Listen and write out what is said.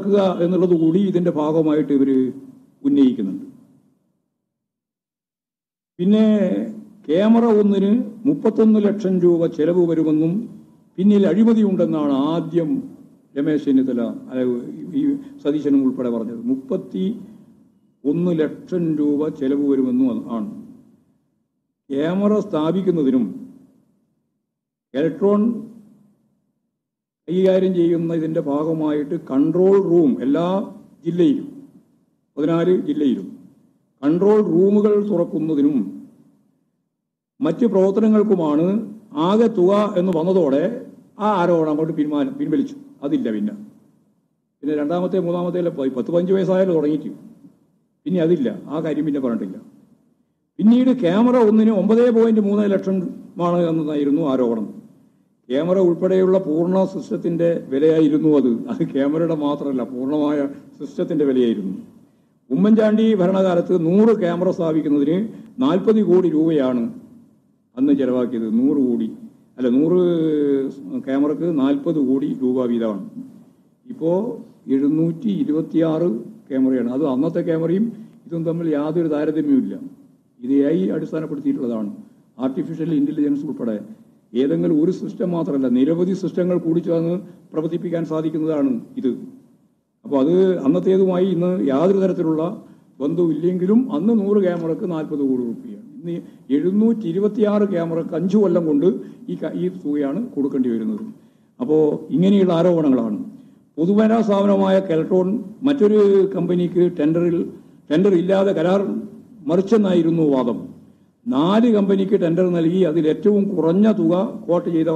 തകർക്കുക എന്നുള്ളത് കൂടി ഇതിന്റെ ഭാഗമായിട്ട് ഇവർ ഉന്നയിക്കുന്നുണ്ട് പിന്നെ ക്യാമറ ഒന്നിന് മുപ്പത്തൊന്ന് ലക്ഷം രൂപ ചെലവ് വരുമെന്നും പിന്നിൽ അഴിമതിയുണ്ടെന്നാണ് ആദ്യം രമേശ് ചെന്നിത്തല അല്ല, ഈ സതീശനും ഉൾപ്പെടെ പറഞ്ഞത് മുപ്പത്തി ഒന്ന് ലക്ഷം രൂപ ചെലവ് വരുമെന്നും അത് ആണ് ക്യാമറ സ്ഥാപിക്കുന്നതിനും ഇലക്ട്രോൺ കൈകാര്യം ചെയ്യുന്ന ഇതിന്റെ ഭാഗമായിട്ട് കൺട്രോൾ റൂം എല്ലാ ജില്ലയിലും പതിനാല് ജില്ലയിലും കൺട്രോൾ റൂമുകൾ തുറക്കുന്നതിനും മറ്റ് പ്രവർത്തനങ്ങൾക്കുമാണ് ആകെ തുക എന്ന് വന്നതോടെ ആ ആരോപണം അങ്ങോട്ട് പിന്മാനം പിൻവലിച്ചു അതില്ല പിന്നെ പിന്നെ രണ്ടാമത്തെ മൂന്നാമത്തെ എല്ലാം പോയി പത്ത് പതിനഞ്ച് വയസ്സായാലും തുടങ്ങിയിട്ട് പിന്നെ അതില്ല ആ കാര്യം പിന്നെ പറഞ്ഞിട്ടില്ല പിന്നീട് ക്യാമറ ഒന്നിന് ഒമ്പത് പോയിന്റ് മൂന്ന് ലക്ഷമാണ് എന്നതായിരുന്നു ആരോപണം ക്യാമറ ഉൾപ്പെടെയുള്ള പൂർണ്ണ സിസ്റ്റത്തിന്റെ വിലയായിരുന്നു അത് അത് ക്യാമറയുടെ മാത്രമല്ല പൂർണ്ണമായ സിസ്റ്റത്തിന്റെ വിലയായിരുന്നു ഉമ്മൻചാണ്ടി ഭരണകാലത്ത് നൂറ് ക്യാമറ സ്ഥാപിക്കുന്നതിന് നാൽപ്പത് കോടി രൂപയാണ് അന്ന് ചെലവാക്കിയത് നൂറ് കോടി അല്ല നൂറ് ക്യാമറക്ക് നാൽപ്പത് കോടി രൂപ വീതമാണ് ഇപ്പോൾ എഴുന്നൂറ്റി ഇരുപത്തിയാറ് ക്യാമറയാണ് അത് അന്നത്തെ ക്യാമറയും ഇതും തമ്മിൽ യാതൊരു താരതമ്യവുമില്ല ഇത് എ ഐ അടിസ്ഥാനപ്പെടുത്തിയിട്ടുള്ളതാണ് ആർട്ടിഫിഷ്യൽ ഇൻ്റലിജൻസ് ഉൾപ്പെടെ ഏതെങ്കിലും ഒരു സിസ്റ്റം മാത്രമല്ല നിരവധി സിസ്റ്റങ്ങൾ കൂടി ചേർന്ന് പ്രവർത്തിപ്പിക്കാൻ സാധിക്കുന്നതാണ് ഇത് അപ്പോൾ അത് അന്നത്തേതുമായി ഇന്ന് യാതൊരു തരത്തിലുള്ള ബന്ധമില്ലെങ്കിലും അന്ന് നൂറ് ക്യാമറക്ക് നാൽപ്പത് കോടി രൂപയാണ് ഇന്ന് എഴുന്നൂറ്റി ഇരുപത്തിയാറ് ക്യാമറക്ക് അഞ്ചു കൊല്ലം കൊണ്ട് ഈ ക- ഈ തുകയാണ് കൊടുക്കേണ്ടി വരുന്നത് അപ്പോൾ ഇങ്ങനെയുള്ള ആരോപണങ്ങളാണ് പൊതുമേഖലാ സ്ഥാപനമായ കെൽട്രോൺ മറ്റൊരു കമ്പനിക്ക് ടെൻഡറിൽ ടെൻഡർ ഇല്ലാതെ കരാർ മറിച്ചെന്നായിരുന്നു വാദം നാല് കമ്പനിക്ക് ടെൻഡർ നൽകി അതിൽ ഏറ്റവും കുറഞ്ഞ തുക കോട്ട് ചെയ്ത